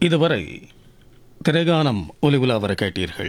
இதுவரை திரைகானம் ஒலிவுலா வர கேட்டீர்கள்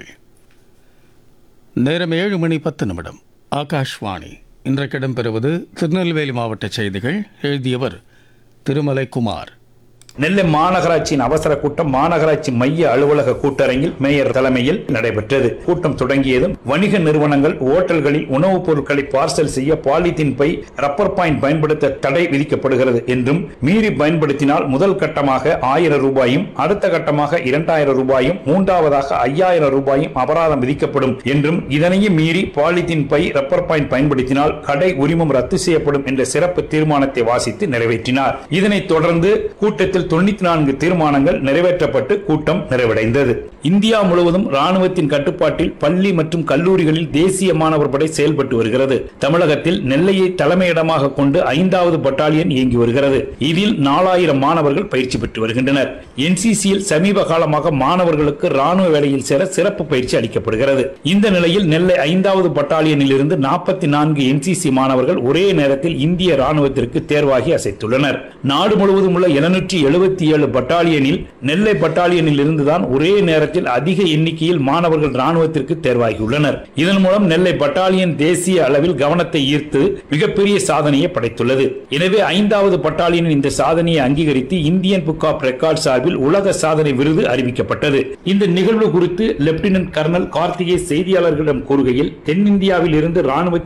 நேரம் ஏழு மணி பத்து நிமிடம் ஆகாஷ்வாணி இன்றைக்கு இடம்பெறுவது திருநெல்வேலி மாவட்ட செய்திகள் எழுதியவர் திருமலை குமார் நெல்லை மாநகராட்சியின் அவசர கூட்டம் மாநகராட்சி மைய அலுவலக கூட்டரங்கில் மேயர் தலைமையில் நடைபெற்றது கூட்டம் தொடங்கியதும் வணிக நிறுவனங்கள் ஓட்டல்களில் உணவுப் பொருட்களை பார்சல் செய்ய பாலித்தீன் பை ரப்பர் பாயிண்ட் பயன்படுத்த தடை விதிக்கப்படுகிறது என்றும் மீறி பயன்படுத்தினால் முதல் கட்டமாக ஆயிரம் ரூபாயும் அடுத்த கட்டமாக இரண்டாயிரம் ரூபாயும் மூன்றாவதாக ஐயாயிரம் ரூபாயும் அபராதம் விதிக்கப்படும் என்றும் இதனையும் மீறி பாலித்தீன் பை ரப்பர் பாயிண்ட் பயன்படுத்தினால் கடை உரிமம் ரத்து செய்யப்படும் என்ற சிறப்பு தீர்மானத்தை வாசித்து நிறைவேற்றினார் இதனைத் தொடர்ந்து கூட்டத்தில் தொண்ணூத்தி நான்கு தீர்மானங்கள் நிறைவேற்றப்பட்டு கூட்டம் நிறைவடைந்தது இந்தியா முழுவதும் ராணுவத்தின் கட்டுப்பாட்டில் பள்ளி மற்றும் கல்லூரிகளில் தேசிய மாணவர் படை செயல்பட்டு வருகிறது தமிழகத்தில் நெல்லையை தலைமையிடமாக கொண்டு ஐந்தாவது பட்டாலியன் இயங்கி வருகிறது இதில் நாலாயிரம் மாணவர்கள் பயிற்சி பெற்று வருகின்றனர் என்சிசியில் சமீப காலமாக மாணவர்களுக்கு ராணுவ வேலையில் சேர சிறப்பு பயிற்சி அளிக்கப்படுகிறது இந்த நிலையில் நெல்லை ஐந்தாவது பட்டாலியனில் இருந்து நாற்பத்தி நான்கு என்சிசி மாணவர்கள் ஒரே நேரத்தில் இந்திய ராணுவத்திற்கு தேர்வாகி அசைத்துள்ளனர் நாடு முழுவதும் உள்ள எழுநூற்றி எழுபத்தி ஏழு பட்டாலியனில் நெல்லை பட்டாலியனில் இருந்துதான் ஒரே நேரத்தில் அதிக எண்ணிக்கையில் மாணவர்கள் ராணுவத்திற்கு தேர்வாகியுள்ளனர் இதன் மூலம் நெல்லை பட்டாலியன் தேசிய அளவில் கவனத்தை ஈர்த்து மிகப்பெரிய சாதனையை படைத்துள்ளது எனவே ஐந்தாவது பட்டாலியனின் இந்த சாதனையை அங்கீகரித்து இந்தியன் புக் ஆஃப் ரெக்கார்ட் சார்பில் உலக சாதனை விருது அறிவிக்கப்பட்டது இந்த நிகழ்வு குறித்து லெப்டினன்ட் கர்னல் கார்த்திகே செய்தியாளர்களிடம் கூறுகையில் தென்னிந்தியாவில் இருந்து ராணுவ